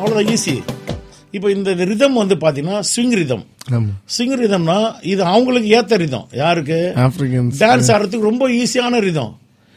அவ்வளோதான் ஈஸி இப்போ இந்த ரிதம் வந்து பார்த்தீங்கன்னா ஸ்விங் ரிதம் ஆமா ஸ்விங் ரிதம்னா இது அவங்களுக்கு ஏத்த ரிதம் யாருக்கு ஆப்பிரிக்கன்ஸ் டான்ஸ் ஆடுறதுக்கு ரொம்ப ஈஸியான ரிதம்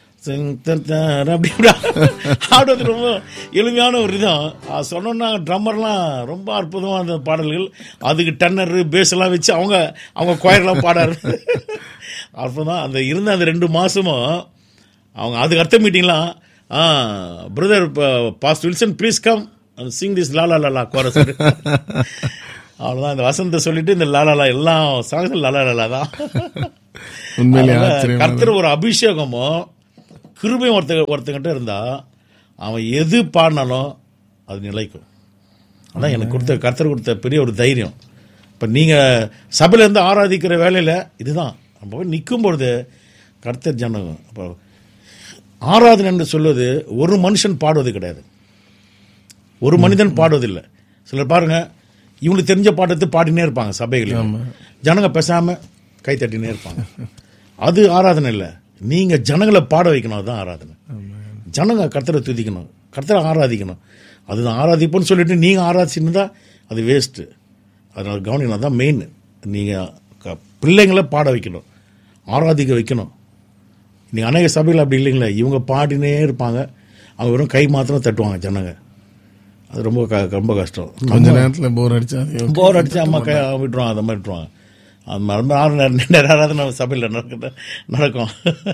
அப்படி இப்படி ஆடுறது ரொம்ப எளிமையான ஒரு ரிதம் சொன்னோன்னா ட்ரம்மர்லாம் ரொம்ப அற்புதமான அந்த பாடல்கள் அதுக்கு டன்னர் பேஸ் எல்லாம் வச்சு அவங்க அவங்க கோயர்லாம் பாடாரு அற்புதம் அந்த இருந்த அந்த ரெண்டு மாசமும் அவங்க அதுக்கு அடுத்த மீட்டிங்லாம் ஆ brother past Wilson please come sing this லாலா லாலா கோரஸ் அவ்வளோதான் இந்த வசந்த சொல்லிட்டு இந்த லாலாலா எல்லாம் சாங்ஸ் லாலா லாலா தான் உண்மையிலே அதனால ஆச்சரியமா கர்த்தர் ஒரு அபிஷேகமோ கிருபையும் ஒருத்த ஒருத்தங்கிட்ட இருந்தா அவன் எது பாடினாலும் அது நிலைக்கும் அதான் எனக்கு கொடுத்த கர்த்தர் கொடுத்த பெரிய ஒரு தைரியம் இப்போ நீங்கள் சபையில இருந்து ஆராதிக்கிற வேலையில் இதுதான் நம்ம போய் நிற்கும் பொழுது கர்த்தர் ஜனம் அப்போ ஆராதனை என்று சொல்வது ஒரு மனுஷன் பாடுவது கிடையாது ஒரு மனிதன் பாடுவதில்லை சிலர் பாருங்க இவங்களுக்கு தெரிஞ்ச பாட்டத்தை பாடினே இருப்பாங்க சபைகளில் ஜனங்க பேசாம கை தட்டினே இருப்பாங்க அது ஆராதனை இல்லை நீங்க ஜனங்களை பாட வைக்கணும் அதுதான் ஆராதனை ஜனங்க கர்த்தரை துதிக்கணும் கர்த்தரை ஆராதிக்கணும் அதுதான் ஆராதிப்போன்னு சொல்லிட்டு நீங்க ஆராதிச்சுருந்தா அது வேஸ்ட்டு அதனால கவனிக்கணும் தான் மெயின் நீங்க க- பிள்ளைங்களை பாட வைக்கணும் ஆராதிக்க வைக்கணும் நீங்கள் அநேக சபைகள் அப்படி இல்லைங்களே இவங்க பாடினே இருப்பாங்க அவங்க வெறும் கை மாத்திரம் தட்டுவாங்க ஜனங்க அது ரொம்ப க- ரொம்ப கஷ்டம் கொஞ்ச நேரத்துல போர் அடிச்சா அது okay. போர் அடிச்சு அம்மா கை விட்டுருவாங்க அந்த மாதிரி விட்டுருவாங்க அது மாதிரி ஆறு நேரம் நேரம் நம்ம சபையில் நடக்க நடக்கும்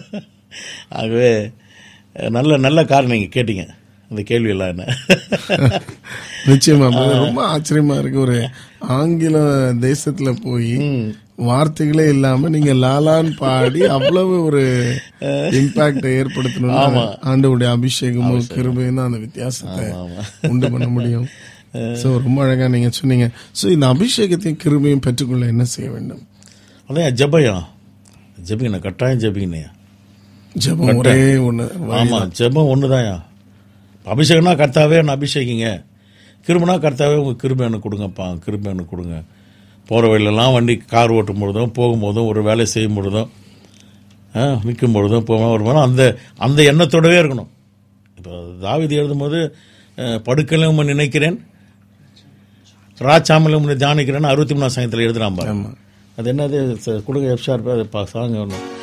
ஆகவே நல்ல நல்ல காரணம் நீங்கள் கேட்டீங்க அந்த கேள்வி எல்லாம் என்ன நிச்சயமா brother. ரொம்ப ஆச்சரியமா இருக்கு ஒரு ஆங்கில தேசத்துல போய் வார்த்தைகளே இல்லாம நீங்க லாலான்னு பாடி அவ்வளவு ஒரு இம்பாக்ட் ஏற்படுத்தணும் ஆண்டவுடைய அபிஷேகமும் கிருபையும் தான் அந்த வித்தியாசத்தை உண்டு பண்ண முடியும் சோ ரொம்ப அழகா நீங்க சொன்னீங்க சோ இந்த அபிஷேகத்தையும் கிருபையும் பெற்றுக்கொள்ள என்ன செய்ய வேண்டும் அதான் ஜெபயா ஜெபிங்கண்ணா கட்டாயம் ஜெபிங்கண்ணா ஜெபம் ஒரே ஒண்ணு ஆமா ஜெபம் ஒண்ணுதான்யா அபிஷேகம்னா கர்த்தாவே என்ன அபிஷேகிங்க கிருபனா கர்த்தாவே உங்க கிருபை எனக்கு கொடுங்கப்பா கிருபை எனக்கு கொடுங்க போகிற வழியிலலாம் வண்டி கார் ஓட்டும் பொழுதும் போகும்போதும் ஒரு வேலை செய்யும் பொழுதும் ஆ, நிற்கும் பொழுதும் போகும் வரும்போதும் அந்த அந்த எண்ணத்தோடவே இருக்கணும் இப்போ தாவிதி எழுதும்போது அஹ், படுக்கையிலும் உம்மை நினைக்கிறேன் ராச்சாமலும் உன்னை தியானிக்கிறேன்னு அறுபத்தி மூணாம் சங்கத்தில் எழுதுறான் பாரு அது என்னது ச- கொடுங்க எஃப் ஷார்ப் அது சாங் ஒன்று